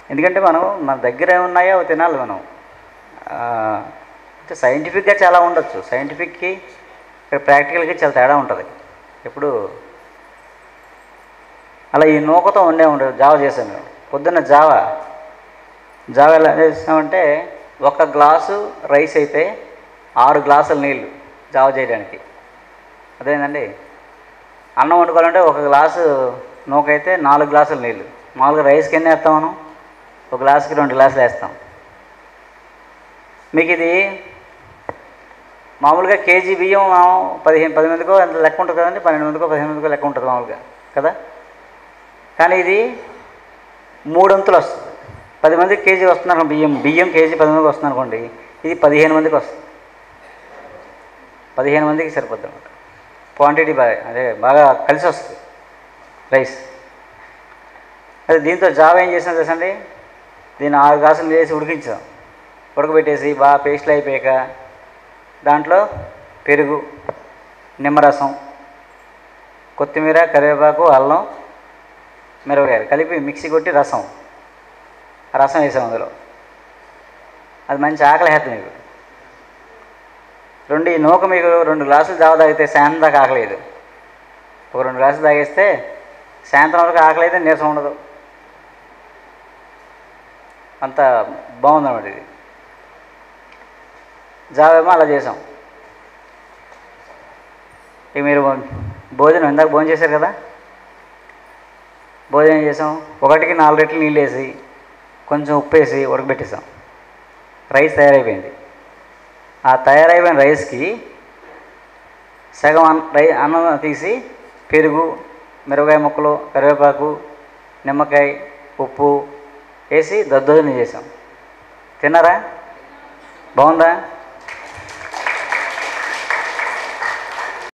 ఎందుకంటే మనం మన దగ్గర ఏమున్నాయో అవి తినాలి మనం ఆ, అంటే సైంటిఫిక్గా చాలా ఉండొచ్చు సైంటిఫిక్కి ఇక్కడ ప్రాక్టికల్కి చాలా తేడా ఉంటుంది ఇప్పుడు అలా ఈ నూకతో ఉండే ఉండదు జావ చేసాం మేము పొద్దున్న జావ జావ ఎలా చేసామంటే ఒక గ్లాసు రైస్ అయితే ఆరు గ్లాసుల నీళ్ళు జావ చేయడానికి అదేంటండి అన్నం వండుకోవాలంటే ఒక గ్లాసు నూకైతే నాలుగు గ్లాసుల నీళ్ళు మామూలుగా రైస్కి ఎన్ని వేస్తాం మనం ఒక గ్లాసుకి రెండు గ్లాసులు వేస్తాం మీకు ఇది మామూలుగా కేజీ బియ్యం మనం పదిహేను పది మందికో ఎంత లెక్క ఉంటుంది కదండి పన్నెండు మందికో పదిహేను మందికో లెక్క ఉంటుంది మామూలుగా కదా కానీ ఇది మూడొంతులు వస్తుంది పది మందికి కేజీ వస్తున్నారు బియ్యం బియ్యం కేజీ పది మందికి వస్తుంది అనుకోండి ఇది పదిహేను మందికి వస్తుంది పదిహేను మందికి సరిపోద్ది అనమాట క్వాంటిటీ బాగా అదే బాగా కలిసి వస్తుంది రైస్ అదే దీంతో జావ ఏం చేసినా తెలుసండి దీన్ని ఆరు గ్లాసులు వేసి ఉడికించాం ఉడకబెట్టేసి బాగా పేస్ట్లు అయిపోయాక దాంట్లో పెరుగు నిమ్మరసం కొత్తిమీర కరివేపాకు అల్లం మిరపకాయలు కలిపి మిక్సీ కొట్టి రసం ఆ రసం వేసాం అందులో అది మంచి ఆకలి హేతం మీకు రెండు ఈ నూక మీకు రెండు గ్లాసులు జావ తాగితే సాయంత్రం దాకా ఆకలేదు ఒక రెండు గ్లాసులు తాగేస్తే సాయంత్రం వరకు ఆకలి అయితే నీరసం ఉండదు అంత బాగుందన్నమాట ఇది జావేమో అలా చేసాం ఇక మీరు భోజనం ఇందాక భోజనం చేశారు కదా భోజనం చేసాం ఒకటికి నాలుగు రెట్లు నీళ్ళు వేసి కొంచెం ఉప్పు వేసి ఉడకబెట్టేసాం రైస్ తయారైపోయింది ఆ తయారైపోయిన రైస్కి సగం అన్న రై అన్నం తీసి పెరుగు మిరపకాయ ముక్కలు కరివేపాకు నిమ్మకాయ ఉప్పు వేసి దద్దోజనం చేసాం తిన్నారా బాగుందా